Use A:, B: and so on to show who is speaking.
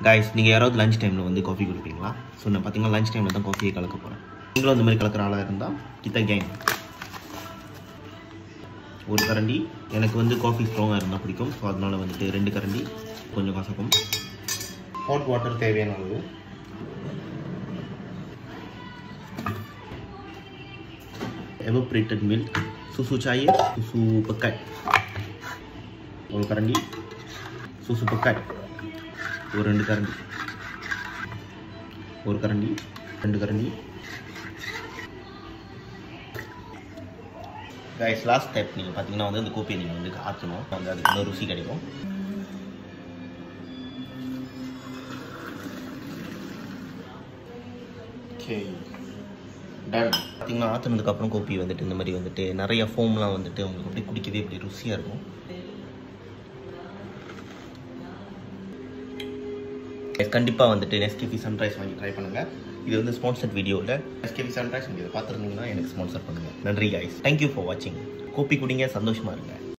A: guys நீங்கள் யாராவது lunch டைமில் வந்து காஃபி குடிப்பீங்களா ஸோ நான் பார்த்தீங்கன்னா லஞ்ச் டைமில் தான் காஃபியை கலக்க போகிறேன் நீங்களும் அந்த மாதிரி கலக்கிற ஆளாக இருந்தால் கிட்ட கேங் ஒரு கரண்டி எனக்கு வந்து காஃபி ஸ்ட்ராங்காக இருந்தால் பிடிக்கும் ஸோ அதனால வந்துட்டு ரெண்டு கரண்டி கொஞ்சம் கசக்கும் ஹாட் வாட்டர் தேவையான அளவு evaporated milk susu cair susu pekat ஒரு கரண்டி susu pekat ஒரு ரெண்டு கரண்டி ஒரு கரண்டி ரெண்டு கரண்டி கைஸ் லாஸ்ட் ஸ்டெப் நீங்கள் பார்த்தீங்கன்னா வந்து அந்த கோப்பியை நீங்கள் வந்து ஆற்றணும் வந்து அதுக்கு இன்னொரு ருசி கிடைக்கும் ஓகே டன் பார்த்தீங்கன்னா ஆற்றுனதுக்கப்புறம் கோப்பி வந்துட்டு இந்த மாதிரி வந்துட்டு நிறைய ஃபோம்லாம் வந்துட்டு உங்களுக்கு அப்படியே குடிக்கவே இப்படி ருசியாக இருக்கும் கண்டிப்பாக வந்துட்டு நெஸ்கேபி சன்ரைஸ் வாங்கி ட்ரை பண்ணுங்கள் இது வந்து ஸ்பான்சர்ட் வீடியோவில் நெஸ்கேபி சன்ரைஸ் நீங்கள் இதை பார்த்துருந்தீங்கன்னா எனக்கு ஸ்பான்சர் பண்ணுங்கள் நன்றி கைஸ் தேங்க்யூ ஃபார் வாட்சிங் கோப்பி குடிங்க சந்தோஷமாக இருங்க